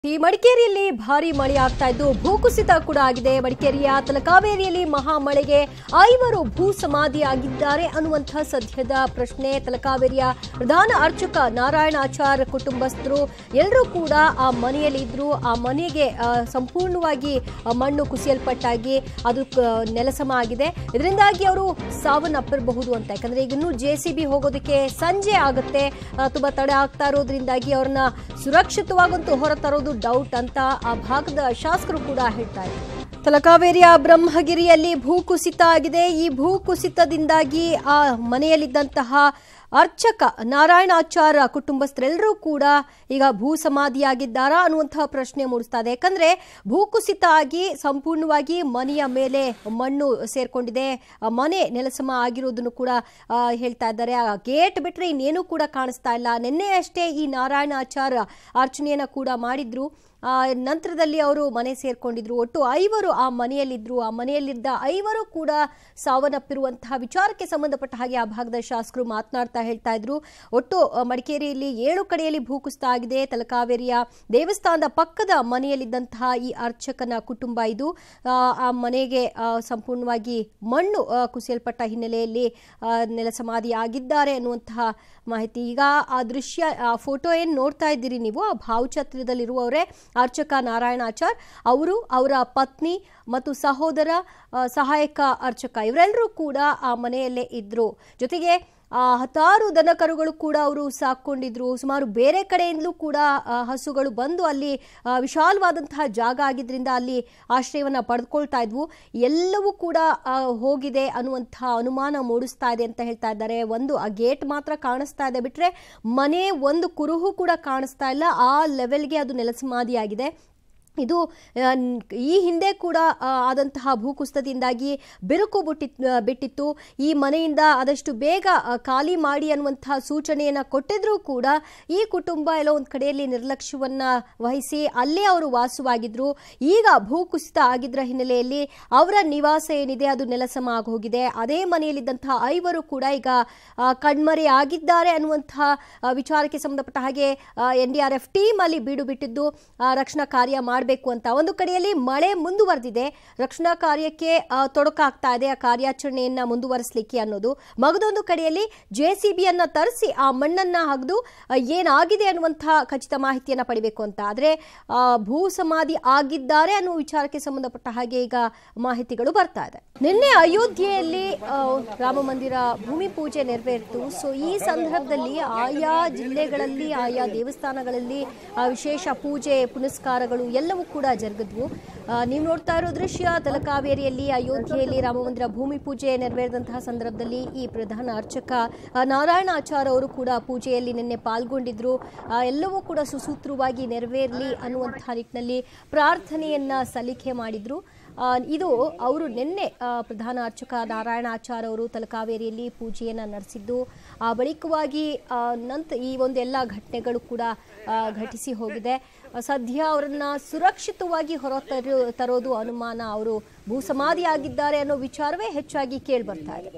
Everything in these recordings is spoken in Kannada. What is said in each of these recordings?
ಈ ಮಡಿಕೇರಿಯಲ್ಲಿ ಭಾರಿ ಮಳೆ ಆಗ್ತಾ ಇದ್ದು ಭೂಕುಸಿತ ಕೂಡ ಆಗಿದೆ ಮಡಿಕೇರಿಯ ತಲಕಾವೇರಿಯಲ್ಲಿ ಮಹಾ ಮಳೆಗೆ ಐವರು ಭೂ ಸಮಾಧಿ ಆಗಿದ್ದಾರೆ ಅನ್ನುವಂತಹ ಸದ್ಯದ ಪ್ರಶ್ನೆ ತಲಕಾವೇರಿಯ ಪ್ರಧಾನ ಅರ್ಚಕ ನಾರಾಯಣಾಚಾರ್ ಕುಟುಂಬಸ್ಥರು ಎಲ್ಲರೂ ಕೂಡ ಆ ಮನೆಯಲ್ಲಿ ಇದ್ರು ಆ ಮನೆಗೆ ಆ, ಸಂಪೂರ್ಣವಾಗಿ ಆ, ಮಣ್ಣು ಕುಸಿಯಲ್ಪಟ್ಟಾಗಿ ಅದು ಕ- ನೆಲಸಮ ಆಗಿದೆ ಇದರಿಂದಾಗಿ ಅವರು ಸಾವನ್ನಪ್ಪಿರಬಹುದು ಅಂತ ಯಾಕಂದ್ರೆ ಈಗ ಇನ್ನೂ ಜೆ ಸಿ ಬಿ ಹೋಗೋದಕ್ಕೆ ಸಂಜೆ ಆಗುತ್ತೆ ಆ, ತುಂಬಾ ತಡೆ ಆಗ್ತಾ ಇರೋದ್ರಿಂದಾಗಿ ಅವ್ರನ್ನ ಸುರಕ್ಷಿತವಾಗಂತೂ ಹೊರ ತರೋದು ಡೌಟ್ ಅಂತ ಆ ಭಾಗದ ಶಾಸಕರು ಕೂಡ ಹೇಳ್ತಾ ಇದ್ದಾರೆ ತಲಕಾವೇರಿಯ ಬ್ರಹ್ಮಗಿರಿಯಲ್ಲಿ ಭೂಕುಸಿತ ಆಗಿದೆ ಈ ಭೂಕುಸಿತದಿಂದಾಗಿ ಆ ಮನೆಯಲ್ಲಿದ್ದಂತಹ ಅರ್ಚಕ ನಾರಾಯಣಾಚಾರ್ಯ ಕುಟುಂಬಸ್ಥರೆಲ್ಲರೂ ಕೂಡ ಈಗ ಭೂ ಸಮಾಧಿಯಾಗಿದ್ದಾರಾ ಅನ್ನುವಂತಹ ಪ್ರಶ್ನೆ ಮೂಡಿಸ್ತಾ ಇದೆ ಯಾಕಂದ್ರೆ ಭೂಕುಸಿತ ಆಗಿ ಸಂಪೂರ್ಣವಾಗಿ ಮನೆಯ ಮೇಲೆ ಮಣ್ಣು ಸೇರ್ಕೊಂಡಿದೆ ಆ ಮನೆ ನೆಲಸಮ ಆಗಿರೋದನ್ನು ಕೂಡ ಆ, ಹೇಳ್ತಾ ಇದ್ದಾರೆ ಆ ಗೇಟ್ ಬಿಟ್ರೆ ಇನ್ನೇನು ಕೂಡ ಕಾಣಿಸ್ತಾ ಇಲ್ಲ ನಿನ್ನೆ ಅಷ್ಟೇ ಈ ನಾರಾಯಣಾಚಾರ್ಯ ಅರ್ಚನೆಯನ್ನ ಕೂಡ ಮಾಡಿದ್ರು ಆ, ನಂತರದಲ್ಲಿ ಅವರು ಮನೆ ಸೇರ್ಕೊಂಡಿದ್ರು ಒಟ್ಟು ಐವರು ಆ ಮನೆಯಲ್ಲಿದ್ರು ಆ ಮನೆಯಲ್ಲಿದ್ದ ಐವರು ಕೂಡ ಸಾವನ್ನಪ್ಪಿರುವಂತಹ ವಿಚಾರಕ್ಕೆ ಸಂಬಂಧಪಟ್ಟ ಹಾಗೆ ಆ ಭಾಗದ ಶಾಸಕರು ಮಾತನಾಡ್ತಾ ಹೇಳ್ತಾ ಇದ್ರು ಒಟ್ಟು ಆ, ಮಡಿಕೇರಿಯಲ್ಲಿ ಏಳು ಕಡೆಯಲ್ಲಿ ಭೂಕುಸಿತ ಆಗಿದೆ ತಲಕಾವೇರಿಯ ದೇವಸ್ಥಾನದ ಪಕ್ಕದ ಮನೆಯಲ್ಲಿದ್ದಂತಹ ಈ ಅರ್ಚಕನ ಕುಟುಂಬ ಇದು ಆ, ಆ ಮನೆಗೆ ಆ, ಸಂಪೂರ್ಣವಾಗಿ ಮಣ್ಣು ಆ, ಕುಸಿಯಲ್ಪಟ್ಟ ಹಿನ್ನೆಲೆಯಲ್ಲಿ ಆ, ನೆಲಸಮಾಧಿ ಆಗಿದ್ದಾರೆ ಅನ್ನುವಂತಹ ಮಾಹಿತಿ ಈಗ ಆ ದೃಶ್ಯ ಆ ಫೋಟೋ ಏನು ನೋಡ್ತಾ ಇದ್ದೀರಿ ನೀವು ಆ ಭಾವಚಿತ್ರದಲ್ಲಿರುವವರೇ ಅರ್ಚಕ ನಾರಾಯಣಾಚಾರ್ ಅವರು ಅವರ ಪತ್ನಿ ಮತ್ತು ಸಹೋದರ ಆ, ಸಹಾಯಕ ಅರ್ಚಕ ಇವರೆಲ್ಲರೂ ಕೂಡ ಆ ಮನೆಯಲ್ಲೇ ಇದ್ರು ಜೊತೆಗೆ ಆ, ಹತ್ತಾರು ದನಕರುಗಳು ಕೂಡ ಅವರು ಸಾಕೊಂಡಿದ್ರು ಸುಮಾರು ಬೇರೆ ಕಡೆಯಿಂದಲೂ ಕೂಡ ಆ, ಹಸುಗಳು ಬಂದು ಅಲ್ಲಿ ಆ, ವಿಶಾಲವಾದಂತಹ ಜಾಗ ಆಗಿದ್ರಿಂದ ಅಲ್ಲಿ ಆಶ್ರಯವನ್ನ ಪಡೆದುಕೊಳ್ತಾ ಇದ್ವು ಎಲ್ಲವೂ ಕೂಡ ಆ, ಹೋಗಿದೆ ಅನ್ನುವಂತಹ ಅನುಮಾನ ಮೂಡಿಸ್ತಾ ಇದೆ ಅಂತ ಹೇಳ್ತಾ ಇದ್ದಾರೆ ಒಂದು ಆ ಗೇಟ್ ಮಾತ್ರ ಕಾಣಿಸ್ತಾ ಇದೆ ಬಿಟ್ರೆ ಮನೆ ಒಂದು ಕುರುಹು ಕೂಡ ಕಾಣಿಸ್ತಾ ಇಲ್ಲ ಆ ಲೆವೆಲ್ಗೆ ಅದು ನೆಲಸಮಾಧಿಯಾಗಿದೆ ಇದು ಆ, ನ್- ಈ ಹಿಂದೆ ಕೂಡ ಆ, ಆದಂತಹ ಭೂಕುಸಿತದಿಂದಾಗಿ ಬಿರುಕು ಬಿಟ್ಟಿತ್ ಬಿಟ್ಟಿತ್ತು ಈ ಮನೆಯಿಂದ ಆದಷ್ಟು ಬೇಗ ಆ, ಖಾಲಿ ಮಾಡಿ ಅನ್ನುವಂತಹ ಸೂಚನೆಯನ್ನ ಕೊಟ್ಟಿದ್ರೂ ಕೂಡ ಈ ಕುಟುಂಬ ಎಲ್ಲೋ ಒಂದು ಕಡೆಯಲ್ಲಿ ನಿರ್ಲಕ್ಷ್ಯವನ್ನ ವಹಿಸಿ ಅಲ್ಲೇ ಅವರು ವಾಸವಾಗಿದ್ರು ಈಗ ಭೂಕುಸಿತ ಆಗಿದ್ರ ಹಿನ್ನೆಲೆಯಲ್ಲಿ ಅವರ ನಿವಾಸ ಏನಿದೆ ಅದು ನೆಲಸಮ ಆಗೋಗಿದೆ ಅದೇ ಮನೆಯಲ್ಲಿದ್ದಂತಹ ಐವರು ಕೂಡ ಈಗ ಆ, ಕಣ್ಮರೆ ಆಗಿದ್ದಾರೆ ಅನ್ನುವಂತಹ ಆ, ವಿಚಾರಕ್ಕೆ ಸಂಬಂಧಪಟ್ಟ ಹಾಗೆ N D R F team ಅಲ್ಲಿ ಬೀಡು ಬಿಟ್ಟಿದ್ದು ಆ, ರಕ್ಷಣಾ ಕಾರ್ಯ ಮಾಡಬೇಕು ಅಂತ ಒಂದು ಕಡೆಯಲ್ಲಿ ಮಳೆ ಮುಂದುವರೆದಿದೆ ರಕ್ಷಣಾ ಕಾರ್ಯಕ್ಕೆ ಆ, ತೊಡಕಾಗ್ತಾ ಇದೆ ಆ ಕಾರ್ಯಾಚರಣೆಯನ್ನ ಮುಂದುವರಿಸಲಿಕ್ಕೆ ಅನ್ನೋದು ಮಗದೊಂದು ಕಡೆಯಲ್ಲಿ ಜೆ ಸಿ ಬಿಯನ್ನ ತರಿಸಿ ಆ ಮಣ್ಣನ್ನ ಹಗ್ದು ಆ, ಏನಾಗಿದೆ ಅನ್ನುವಂತಹ ಖಚಿತ ಮಾಹಿತಿಯನ್ನ ಪಡಿಬೇಕು ಅಂತ ಆದ್ರೆ ಆ, ಭೂ ಸಮಾಧಿ ಆಗಿದ್ದಾರೆ ಅನ್ನುವ ವಿಚಾರಕ್ಕೆ ಸಂಬಂಧಪಟ್ಟ ಹಾಗೆ ಈಗ ಮಾಹಿತಿಗಳು ಬರ್ತಾ ಇದೆ ನಿನ್ನೆ ಅಯೋಧ್ಯೆಯಲ್ಲಿ ಆ, ರಾಮ ಮಂದಿರ ಭೂಮಿ ಪೂಜೆ ನೆರವೇರಿತು ಸೊ ಈ ಸಂದರ್ಭದಲ್ಲಿ ಆಯಾ ಜಿಲ್ಲೆಗಳಲ್ಲಿ ಆಯಾ ದೇವಸ್ಥಾನಗಳಲ್ಲಿ ಆ, ವಿಶೇಷ ಪೂಜೆ ಪುನಸ್ಕಾರಗಳು ಎಲ್ಲವೂ ಕೂಡ ಜರುಗಿದ್ವು ಆ, ನೀವು ನೋಡ್ತಾ ಇರೋ ದೃಶ್ಯ ತಲಕಾವೇರಿಯಲ್ಲಿ ಅಯೋಧ್ಯೆಯಲ್ಲಿ ರಾಮ ಮಂದಿರ ಭೂಮಿ ಪೂಜೆ ನೆರವೇರಿದಂತಹ ಸಂದರ್ಭದಲ್ಲಿ ಈ ಪ್ರಧಾನ ಅರ್ಚಕ ಆ, ನಾರಾಯಣಾಚಾರ್ ಅವರು ಕೂಡ ಪೂಜೆಯಲ್ಲಿ ನಿನ್ನೆ ಪಾಲ್ಗೊಂಡಿದ್ರು ಆ, ಎಲ್ಲವೂ ಕೂಡ ಸುಸೂತ್ರವಾಗಿ ನೆರವೇರಲಿ ಅನ್ನುವಂತಹ ನಿಟ್ಟಿನಲ್ಲಿ ಪ್ರಾರ್ಥನೆಯನ್ನ ಸಲ್ಲಿಕೆ ಮಾಡಿದ್ರು ಆ, ಇದು ಅವರು ನಿನ್ನೆ ಆ, ಪ್ರಧಾನ ಅರ್ಚಕ ನಾರಾಯಣಾಚಾರ್ ಅವರು ತಲಕಾವೇರಿಯಲ್ಲಿ ಪೂಜೆಯನ್ನ ನಡೆಸಿದ್ದು ಆ ಬಳಿಕವಾಗಿ ಆ, ನಂತರ ಈ ಒಂದು ಎಲ್ಲ ಘಟನೆಗಳು ಕೂಡ ಆ, ಘಟಿಸಿ ಹೋಗಿದೆ ಆ, ಸದ್ಯ ಅವರನ್ನ ಸುರಕ್ಷಿತವಾಗಿ ಹೊರ ತರು- ತರೋದು ಅನುಮಾನ ಅವರು ಭೂ ಸಮಾಧಿ ಆಗಿದ್ದಾರೆ ಅನ್ನೋ ವಿಚಾರವೇ ಹೆಚ್ಚಾಗಿ ಕೇಳಿ ಬರ್ತಾ ಇದೆ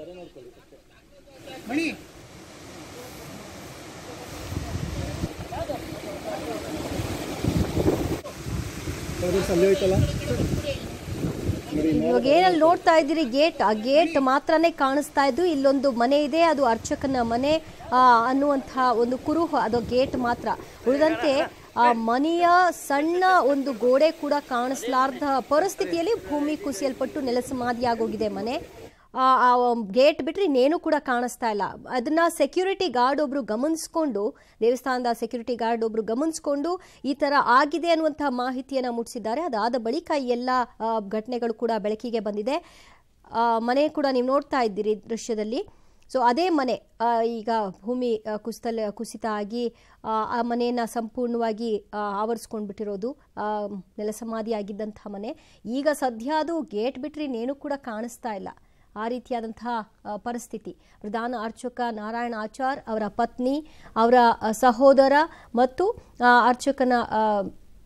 ಇವಾಗ ಏನಲ್ಲಿ ನೋಡ್ತಾ ಇದ್ದೀರಿ ಗೇಟ್ ಆ ಗೇಟ್ ಮಾತ್ರನೇ ಕಾಣಿಸ್ತಾ ಇದ್ದು ಇಲ್ಲೊಂದು ಮನೆ ಇದೆ ಅದು ಅರ್ಚಕನ ಮನೆ ಆ, ಅನ್ನುವಂತಹ ಒಂದು ಕುರುಹು ಅದು ಗೇಟ್ ಮಾತ್ರ ಉಳಿದಂತೆ ಆ ಮನೆಯ ಸಣ್ಣ ಒಂದು ಗೋಡೆ ಕೂಡ ಕಾಣಿಸ್ಲಾರ್ದ ಪರಿಸ್ಥಿತಿಯಲ್ಲಿ ಭೂಮಿ ಕುಸಿಯಲ್ಪಟ್ಟು ನೆಲಸಮಾಧಿಯಾಗೋಗಿದೆ ಮನೆ ಆ ಗೇಟ್ ಬಿಟ್ರೆ ಇನ್ನೇನು ಕೂಡ ಕಾಣಿಸ್ತಾ ಇಲ್ಲ ಅದನ್ನ ಸೆಕ್ಯೂರಿಟಿ ಗಾರ್ಡ್ ಒಬ್ರು ಗಮನಿಸ್ಕೊಂಡು ದೇವಸ್ಥಾನದ ಸೆಕ್ಯೂರಿಟಿ ಗಾರ್ಡ್ ಒಬ್ರು ಗಮನಿಸ್ಕೊಂಡು ಈ ತರ ಆಗಿದೆ ಅನ್ನುವಂತಹ ಮಾಹಿತಿಯನ್ನ ಮುಟ್ಟಿಸಿದ್ದಾರೆ ಅದಾದ ಬಳಿಕ ಈ ಎಲ್ಲ ಆ, ಘಟನೆಗಳು ಕೂಡ ಬೆಳಕಿಗೆ ಬಂದಿದೆ ಆ, ಮನೆ ಕೂಡ ನೀವು ನೋಡ್ತಾ ಇದ್ದೀರಿ ದೃಶ್ಯದಲ್ಲಿ ಸೊ ಅದೇ ಮನೆ ಆ, ಈಗ ಭೂಮಿ ಆ, ಕುಸಿತಲ್ ಕುಸಿತ ಆಗಿ ಆ, ಆ ಮನೆಯನ್ನ ಸಂಪೂರ್ಣವಾಗಿ ಆ, ಆವರಿಸ್ಕೊಂಡು ಬಿಟ್ಟಿರೋದು ಆ, ನೆಲಸಮಾಧಿ ಆಗಿದ್ದಂತಹ ಮನೆ ಈಗ ಸದ್ಯ ಅದು ಗೇಟ್ ಬಿಟ್ರೆ ಇನ್ನೇನು ಕೂಡ ಕಾಣಿಸ್ತಾ ಇಲ್ಲ ಆ ರೀತಿಯಾದಂತಹ ಆ, ಪರಿಸ್ಥಿತಿ ಪ್ರಧಾನ ಅರ್ಚಕ ನಾರಾಯಣ ಆಚಾರ್ ಅವರ ಪತ್ನಿ ಅವರ ಆ, ಸಹೋದರ ಮತ್ತು ಆ, ಅರ್ಚಕನ ಆ,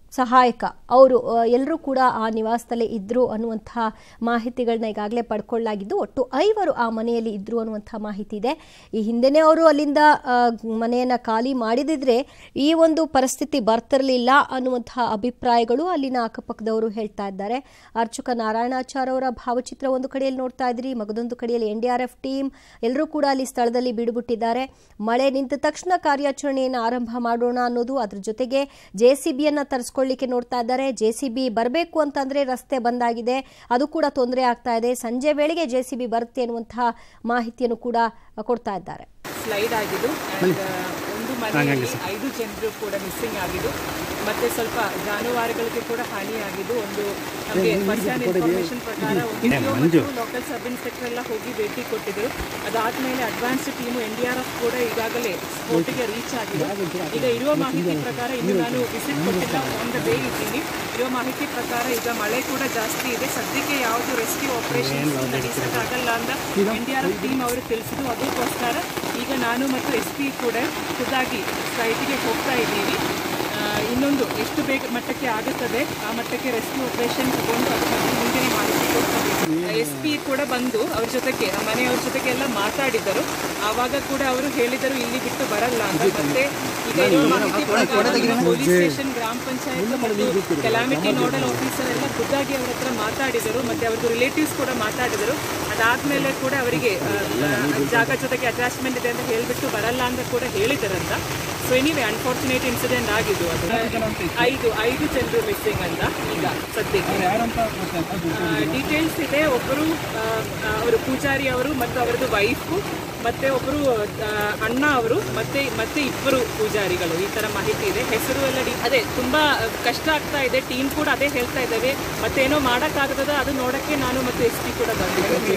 ಸಹಾಯಕ ಅವರು ಎಲ್ಲರೂ ಕೂಡ ಆ ನಿವಾಸದಲ್ಲೇ ಇದ್ರು ಅನ್ನುವಂಥ ಮಾಹಿತಿಗಳನ್ನ ಈಗಾಗಲೇ ಪಡ್ಕೊಳ್ಳಲಾಗಿದ್ದು ಒಟ್ಟು ಐವರು ಆ ಮನೆಯಲ್ಲಿ ಇದ್ರು ಅನ್ನುವಂಥ ಮಾಹಿತಿ ಇದೆ ಈ ಹಿಂದೆನೇ ಅವರು ಅಲ್ಲಿಂದ ಆ, ಮನೆಯನ್ನ ಖಾಲಿ ಮಾಡಿದಿದ್ರೆ ಈ ಒಂದು ಪರಿಸ್ಥಿತಿ ಬರ್ತಿರಲಿಲ್ಲ ಅನ್ನುವಂಥ ಅಭಿಪ್ರಾಯಗಳು ಅಲ್ಲಿನ ಅಕ್ಕಪಕ್ಕದವರು ಹೇಳ್ತಾ ಇದ್ದಾರೆ ಅರ್ಚಕ ನಾರಾಯಣಾಚಾರ್ ಅವರ ಭಾವಚಿತ್ರ ಒಂದು ಕಡೆಯಲ್ಲಿ ನೋಡ್ತಾ ಇದ್ರಿ ಮಗದೊಂದು ಕಡೆಯಲ್ಲಿ N D R F team ಎಲ್ಲರೂ ಕೂಡ ಅಲ್ಲಿ ಸ್ಥಳದಲ್ಲಿ ಬೀಡುಬಿಟ್ಟಿದ್ದಾರೆ ಮಳೆ ನಿಂತ ತಕ್ಷಣ ಕಾರ್ಯಾಚರಣೆಯನ್ನು ಆರಂಭ ಮಾಡೋಣ ಅನ್ನೋದು ಅದ್ರ ಜೊತೆಗೆ ಜೆ ಸಿ ಬಿಯನ್ನ ತರಿಸ್ಕೊಳ್ಳಿಕ್ಕೆ ನೋಡ್ತಾ ಇದ್ದಾರೆ ಜೆ ಸಿ ಬಿ ಬರಬೇಕು ಅಂತಂದ್ರೆ ರಸ್ತೆ ಬಂದಾಗಿದೆ ಅದು ಕೂಡ ತೊಂದರೆ ಆಗ್ತಾ ಇದೆ ಸಂಜೆ ವೇಳೆಗೆ ಜೆ ಸಿ ಬಿ ಬರುತ್ತೆ ಅನ್ನುವಂತಹ ಮಾಹಿತಿಯನ್ನು ಕೂಡ ಕೊಡ್ತಾ ಇದ್ದಾರೆ ಸ್ಲೈಡ್ ಆಗಿದ್ದು and, ಆ, ಒಂದು ಮನೆಯಲ್ಲಿ ಐದು ಜನರು ಕೂಡ ಮಿಸ್ಸಿಂಗ್ ಆಗಿದ್ದು ಮತ್ತೆ ಸ್ವಲ್ಪ ಜಾನುವಾರುಗಳಿಗೆ ಕೂಡ ಹಾನಿಯಾಗಿದ್ದು ಒಂದು ನಮಗೆ ಫಸ್ಟ್ ಇನ್ಫಾರ್ಮೇಶನ್ ಪ್ರಕಾರ ಒಂದು ಲೋಕಲ್ ಸಬ್ ಇನ್ಸ್ಪೆಕ್ಟರ್ ಎಲ್ಲ ಹೋಗಿ ಭೇಟಿ ಕೊಟ್ಟಿದ್ರು ಅದಾದ್ಮೇಲೆ advanced team N D R F ಕೂಡ ಈಗಾಗಲೇ ಸ್ಪೋಟಿಗೆ ರೀಚ್ ಆಗಿದೆ ಈಗ ಇರುವ ಮಾಹಿತಿ ಪ್ರಕಾರ ಇನ್ನು ನಾನು ವಿಸಿಟ್ ಕೊಟ್ಟಿಲ್ಲ ಆನ್ ದ ವೇ ಇದ್ದೀನಿ ಇರುವ ಮಾಹಿತಿ ಪ್ರಕಾರ ಈಗ ಮಳೆ ಕೂಡ ಜಾಸ್ತಿ ಇದೆ ಸದ್ಯಕ್ಕೆ ಯಾವುದು ರೆಸ್ಕ್ಯೂ ಆಪರೇಷನ್ ನಡೆಸಕ್ಕಾಗಲ್ಲ ಅಂತ N D R F team ಅವರು ತಿಳಿಸಿದ್ರು ಅದಕ್ಕೋಸ್ಕರ ಈಗ ನಾನು ಮತ್ತು ಎಸ್ ಪಿ ಕೂಡ ಖುದ್ದಾಗಿ ಸೈಟಿಗೆ ಹೋಗ್ತಾ ಇದ್ದೀವಿ ಆ, ಇನ್ನೊಂದು ಎಷ್ಟು ಬೇಗ ಮಟ್ಟಕ್ಕೆ ಆಗುತ್ತದೆ ಆ ಮಟ್ಟಕ್ಕೆ ರೆಸ್ಕ್ಯೂ ಆಪರೇಷನ್ ತಗೊಂಡು ಅದ್ರ ಬಗ್ಗೆ ಮುಂದಿನ ಮಾಹಿತಿ ಕೊಡ್ತಾರೆ ಎಸ್ ಪಿ ಕೂಡ ಬಂದು ಅವ್ರ ಜೊತೆಗೆ ಆ ಮನೆಯವ್ರ ಜೊತೆಗೆ ಎಲ್ಲ ಮಾತಾಡಿದರು ಆವಾಗ ಕೂಡ ಅವರು ಹೇಳಿದರು ಇಲ್ಲಿ ಬಿಟ್ಟು ಬರಲ್ಲ ಅಂತ ಮತ್ತೆ ಈಗ ಇರುವ ಮಾಹಿತಿ ಪ್ರಕಾರ ನಮ್ಮ ಪೊಲೀಸ್ ಸ್ಟೇಷನ್ ಗ್ರಾಮ ಪಂಚಾಯತ್ ಮತ್ತು ಕೆಲಾಮಿಟಿ ನೋಡಲ್ ಆಫೀಸರ್ ಎಲ್ಲ ಖುದ್ದಾಗಿ ಅವ್ರ ಹತ್ರ ಮಾತಾಡಿದರು ಮತ್ತೆ ಅವ್ರದ್ದು ರಿಲೇಟಿವ್ಸ್ ಕೂಡ ಮಾತಾಡಿದರು ಅದಾದ್ಮೇಲೆ ಕೂಡ ಅವರಿಗೆ ಆ, ಆ, ಜಾಗ ಜೊತೆಗೆ ಅಟ್ಯಾಚ್ಮೆಂಟ್ ಇದೆ ಅಂತ ಹೇಳ್ಬಿಟ್ಟು ಬರಲ್ಲ ಅಂತ ಕೂಡ ಹೇಳಿದಾರಂತ ಸೊ ಎನಿವೆ ಅನ್ಫಾರ್ಚುನೇಟ್ ಇನ್ಸಿಡೆಂಟ್ ಆಗಿದ್ದು ಅದು ಐದು ಐದು ಜನರು ಮಿಸ್ಸಿಂಗ್ ಅಂತ ಈಗ ಸದ್ಯಕ್ಕೆ ಡೀಟೇಲ್ಸ್ ಇದೆ ಒಬ್ಬರು ಅವರು ಪೂಜಾರಿ ಅವರು ಮತ್ತು ಅವರದ್ದು ವೈಫು ಮತ್ತೆ ಒಬ್ಬರು ಅಣ್ಣ ಅವರು ಮತ್ತೆ ಮತ್ತೆ ಇಬ್ಬರು ಪೂಜಾರಿಗಳು ಈ ತರ ಮಾಹಿತಿ ಇದೆ ಹೆಸರು ಎಲ್ಲ ಡಿ- ಅದೇ ತುಂಬಾ ಕಷ್ಟ ಆಗ್ತಾ ಇದೆ ಟೀಮ್ ಕೂಡ ಅದೇ ಹೇಳ್ತಾ ಇದ್ದೇವೆ ಮತ್ತೆ ಏನೋ ಮಾಡಕ್ಕಾಗದ ಅದು ನೋಡಕ್ಕೆ ನಾನು ಮತ್ತು ಎಸ್ ಪಿ ಕೂಡ ಬಂದಿದ್ದೇವೆ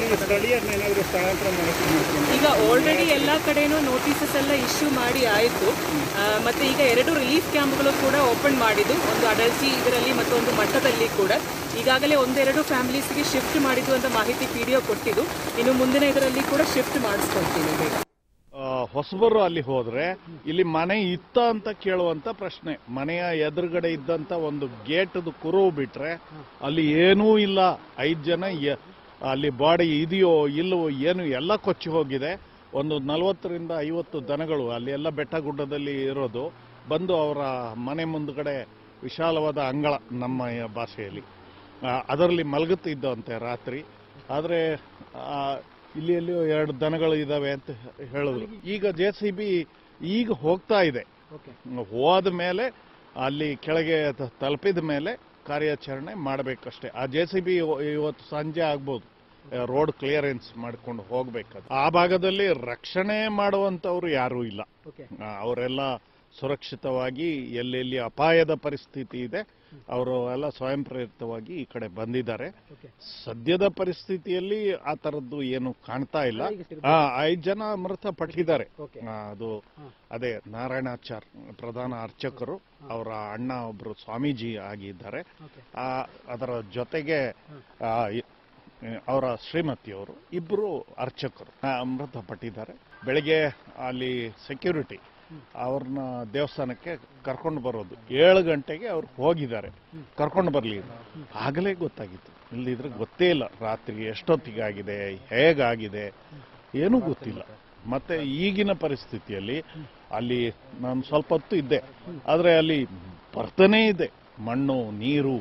ಈಗ ಆಲ್ರೆಡಿ ಎಲ್ಲ ಕಡೆನೂ ನೋಟಿಸಸ್ ಎಲ್ಲ ಇಶ್ಯೂ ಮಾಡಿ ಆಯಿತು ಮತ್ತೆ ಈಗ ಎರಡು ರಿಲೀಫ್ ಕ್ಯಾಂಪ್ಗಳು ಕೂಡ ಓಪನ್ ಮಾಡಿದ್ದು ಒಂದು ಅಡಲ್ಸಿ ಇದರಲ್ಲಿ ಮತ್ತು ಒಂದು ಮಠದಲ್ಲಿ ಕೂಡ ಈಗಾಗಲೇ ಒಂದೆರಡು ಫ್ಯಾಮಿಲೀಸ್ಗೆ ಶಿಫ್ಟ್ ಮಾಡಿದ್ದು ಅಂತ ಮಾಹಿತಿ ಪಿ ಡಿ ಒ ಕೊಟ್ಟಿದ್ದು ಇನ್ನು ಮುಂದಿನ ಇದರಲ್ಲಿ ಕೂಡ ಶಿಫ್ಟ್ ಮಾಡಿಸ್ಕೊಳ್ತೀನಿ ಬೇಗ ಆ, ಹೊಸಬರು ಅಲ್ಲಿ ಹೋದ್ರೆ ಇಲ್ಲಿ ಮನೆ ಇತ್ತ ಅಂತ ಕೇಳುವಂತ ಪ್ರಶ್ನೆ ಮನೆಯ ಎದುರುಗಡೆ ಇದ್ದಂತ ಒಂದು ಗೇಟ್ದು ಕುರುವು ಬಿಟ್ರೆ ಅಲ್ಲಿ ಏನೂ ಇಲ್ಲ ಐದ್ ಜನ ಯ- ಅಲ್ಲಿ ಬಾಡಿ ಇದೆಯೋ ಇಲ್ಲವೋ ಏನು ಎಲ್ಲ ಕೊಚ್ಚಿ ಹೋಗಿದೆ ಒಂದು ನಲವತ್ತರಿಂದ ಐವತ್ತು ದನಗಳು ಅಲ್ಲಿ ಎಲ್ಲ ಬೆಟ್ಟ ಗುಡ್ಡದಲ್ಲಿ ಇರೋದು ಬಂದು ಅವರ ಮನೆ ಮುಂದ್ಗಡೆ ವಿಶಾಲವಾದ ಅಂಗಳ ನಮ್ಮ ಭಾಷೆಯಲ್ಲಿ ಆ, ಅದರಲ್ಲಿ ಮಲಗುತ್ತಿದ್ದಂತೆ ರಾತ್ರಿ ಆದ್ರೆ ಆ, ಇಲ್ಲಿ ಎಲ್ಲಿಯೋ ಎರಡು ದನಗಳು ಇದಾವೆ ಅಂತ ಹೇಳಿದ್ರು ಈಗ ಜೆ ಸಿ ಬಿ ಈಗ ಹೋಗ್ತಾ ಇದೆ ಹೋದ ಮೇಲೆ ಅಲ್ಲಿ ಕೆಳಗೆ ತ- ತಲುಪಿದ ಮೇಲೆ ಕಾರ್ಯಾಚರಣೆ ಮಾಡಬೇಕಷ್ಟೇ ಆ ಜೆ ಸಿ ಬಿ ಇವತ್ತು ಸಂಜೆ ಆಗ್ಬೋದು ರೋಡ್ ಕ್ಲಿಯರೆನ್ಸ್ ಮಾಡ್ಕೊಂಡು ಹೋಗ್ಬೇಕಾದ್ರೆ ಆ ಭಾಗದಲ್ಲಿ ರಕ್ಷಣೆ ಮಾಡುವಂತವ್ರು ಯಾರೂ ಇಲ್ಲ ಆ, ಅವರೆಲ್ಲ ಸುರಕ್ಷಿತವಾಗಿ ಎಲ್ಲೆಲ್ಲಿ ಅಪಾಯದ ಪರಿಸ್ಥಿತಿ ಇದೆ ಅವರು ಎಲ್ಲ ಸ್ವಯಂ ಪ್ರೇರಿತವಾಗಿ ಈ ಕಡೆ ಬಂದಿದ್ದಾರೆ ಸದ್ಯದ ಪರಿಸ್ಥಿತಿಯಲ್ಲಿ ಆ ತರದ್ದು ಏನು ಕಾಣ್ತಾ ಇಲ್ಲ ಆ, ಐದ್ ಜನ ಮೃತಪಟ್ಟಿದ್ದಾರೆ ಆ, ಅದು ಅದೇ ನಾರಾಯಣಾಚಾರ್ ಪ್ರಧಾನ ಅರ್ಚಕರು ಅವರ ಅಣ್ಣ ಒಬ್ರು ಸ್ವಾಮೀಜಿ ಆಗಿದ್ದಾರೆ ಆ, ಅದರ ಜೊತೆಗೆ ಆ, ಇ- ಅವರ ಶ್ರೀಮತಿಯವರು ಇಬ್ಬರು ಅರ್ಚಕರು ಆ, ಮೃತಪಟ್ಟಿದ್ದಾರೆ ಬೆಳಿಗ್ಗೆ ಅಲ್ಲಿ ಸೆಕ್ಯೂರಿಟಿ ಅವ್ರನ್ನ ದೇವಸ್ಥಾನಕ್ಕೆ ಕರ್ಕೊಂಡು ಬರೋದು ಏಳು ಗಂಟೆಗೆ ಅವ್ರು ಹೋಗಿದ್ದಾರೆ ಕರ್ಕೊಂಡು ಬರಲಿ ಆಗಲೇ ಗೊತ್ತಾಗಿತ್ತು ಇಲ್ಲದಿದ್ರೆ ಗೊತ್ತೇ ಇಲ್ಲ ರಾತ್ರಿ ಎಷ್ಟೊತ್ತಿಗಾಗಿದೆ ಹೇಗಾಗಿದೆ ಏನೂ ಗೊತ್ತಿಲ್ಲ ಮತ್ತೆ ಈಗಿನ ಪರಿಸ್ಥಿತಿಯಲ್ಲಿ ಅಲ್ಲಿ ನಾನು ಸ್ವಲ್ಪ ಹೊತ್ತು ಇದ್ದೆ ಆದರೆ ಅಲ್ಲಿ ಬರ್ತಾನೇ ಇದೆ ಮಣ್ಣು ನೀರು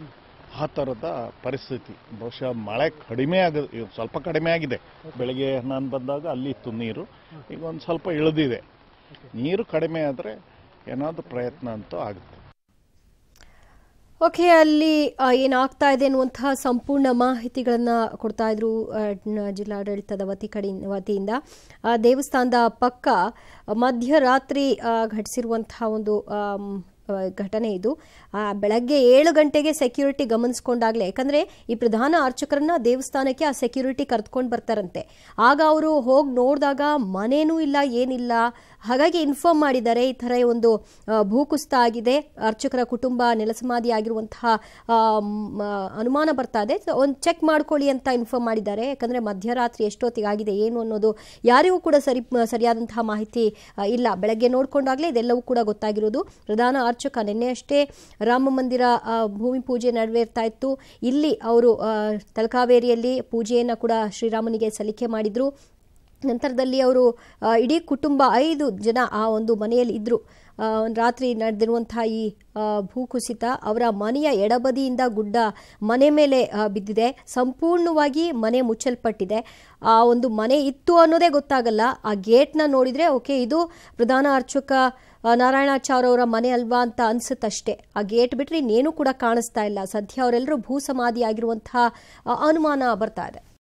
ಆ ಥರದ ಪರಿಸ್ಥಿತಿ ಬಹುಶಃ ಮಳೆ ಕಡಿಮೆ ಆಗ ಈಗ ಸ್ವಲ್ಪ ಕಡಿಮೆ ಆಗಿದೆ ಬೆಳಿಗ್ಗೆ ನಾನು ಬಂದಾಗ ಅಲ್ಲಿ ಇತ್ತು ನೀರು ಈಗ ಒಂದು ಸ್ವಲ್ಪ ಇಳಿದಿದೆ ನೀರು ಕಡಿಮೆ ಆದರೆ ಏನಾದರೂ ಪ್ರಯತ್ನ ಅಂತೂ ಆಗುತ್ತೆ ಓಕೆ ಅಲ್ಲಿ ಆ, ಏನಾಗ್ತಾ ಇದೆ ಅನ್ನುವಂತಹ ಸಂಪೂರ್ಣ ಮಾಹಿತಿಗಳನ್ನ ಕೊಡ್ತಾ ಇದ್ರು ಆ, ನ- ಜಿಲ್ಲಾಡಳಿತದ ವತಿ ಕಡೆ ವತಿಯಿಂದ ಆ, ದೇವಸ್ಥಾನದ ಪಕ್ಕ ಮಧ್ಯರಾತ್ರಿ ಆ, ಘಟಿಸಿರುವಂತಹ ಒಂದು ಆಮ್, ಆ, ಘಟನೆ ಇದು ಆ, ಬೆಳಗ್ಗೆ ಏಳು ಗಂಟೆಗೆ ಸೆಕ್ಯೂರಿಟಿ ಗಮನಿಸ್ಕೊಂಡಾಗ್ಲೇ ಯಾಕಂದ್ರೆ ಈ ಪ್ರಧಾನ ಅರ್ಚಕರನ್ನ ದೇವಸ್ಥಾನಕ್ಕೆ ಆ ಸೆಕ್ಯೂರಿಟಿ ಕರೆದುಕೊಂಡು ಬರ್ತಾರಂತೆ ಆಗ ಅವರು ಹೋಗಿ ನೋಡಿದಾಗ ಮನೇನೂ ಇಲ್ಲ ಏನಿಲ್ಲ ಹಾಗಾಗಿ ಇನ್ಫಾರ್ಮ್ ಮಾಡಿದ್ದಾರೆ ಈ ಥರ ಒಂದು ಆ, ಭೂಕುಸಿತ ಆಗಿದೆ ಅರ್ಚಕರ ಕುಟುಂಬ ನೆಲಸಮಾಧಿ ಆಗಿರುವಂತಹ ಆ, ಮ್, ಆ, ಅನುಮಾನ ಬರ್ತಾ ಇದೆ ಒಂದು ಚೆಕ್ ಮಾಡ್ಕೊಳ್ಳಿ ಅಂತ ಇನ್ಫಾರ್ಮ್ ಮಾಡಿದ್ದಾರೆ ಯಾಕಂದರೆ ಮಧ್ಯರಾತ್ರಿ ಎಷ್ಟೊತ್ತಿಗೆ ಆಗಿದೆ ಏನು ಅನ್ನೋದು ಯಾರಿಗೂ ಕೂಡ ಸರಿ ಸರಿಯಾದಂತಹ ಮಾಹಿತಿ ಆ, ಇಲ್ಲ ಬೆಳಗ್ಗೆ ನೋಡ್ಕೊಂಡಾಗಲೇ ಇದೆಲ್ಲವೂ ಕೂಡ ಗೊತ್ತಾಗಿರೋದು ಪ್ರಧಾನ ಅರ್ಚಕ ನಿನ್ನೆ ಅಷ್ಟೇ ರಾಮ ಮಂದಿರ ಆ, ಭೂಮಿ ಪೂಜೆ ನೆರವೇರ್ತಾ ಇತ್ತು ಇಲ್ಲಿ ಅವರು ಆ, ತಲಕಾವೇರಿಯಲ್ಲಿ ಪೂಜೆಯನ್ನು ಕೂಡ ಶ್ರೀರಾಮನಿಗೆ ಸಲ್ಲಿಕೆ ಮಾಡಿದ್ರು ನಂತರದಲ್ಲಿ ಅವರು ಆ, ಇಡೀ ಕುಟುಂಬ ಐದು ಜನ ಆ ಒಂದು ಮನೆಯಲ್ಲಿ ಇದ್ದರು ರಾತ್ರಿ ನಡೆದಿರುವಂತಹ ಈ ಆ, ಭೂಕುಸಿತ ಅವರ ಮನೆಯ ಎಡಬದಿಯಿಂದ ಗುಡ್ಡ ಮನೆ ಮೇಲೆ ಆ, ಬಿದ್ದಿದೆ ಸಂಪೂರ್ಣವಾಗಿ ಮನೆ ಮುಚ್ಚಲ್ಪಟ್ಟಿದೆ ಆ ಒಂದು ಮನೆ ಇತ್ತು ಅನ್ನೋದೇ ಗೊತ್ತಾಗಲ್ಲ ಆ ಗೇಟ್ನ ನೋಡಿದರೆ ಓಕೆ ಇದು ಪ್ರಧಾನ ಅರ್ಚಕ ಆ, ನಾರಾಯಣಾಚಾರ್ ಅವರ ಮನೆ ಅಲ್ವಾ ಅಂತ ಅನ್ಸುತ್ತಷ್ಟೇ ಆ ಗೇಟ್ ಬಿಟ್ಟರೆ ಇನ್ನೇನು ಕೂಡ ಕಾಣಿಸ್ತಾ ಇಲ್ಲ ಸದ್ಯ ಅವರೆಲ್ಲರೂ ಭೂ ಸಮಾಧಿ ಆಗಿರುವಂತಹ ಆ, ಅನುಮಾನ ಬರ್ತಾ ಇದೆ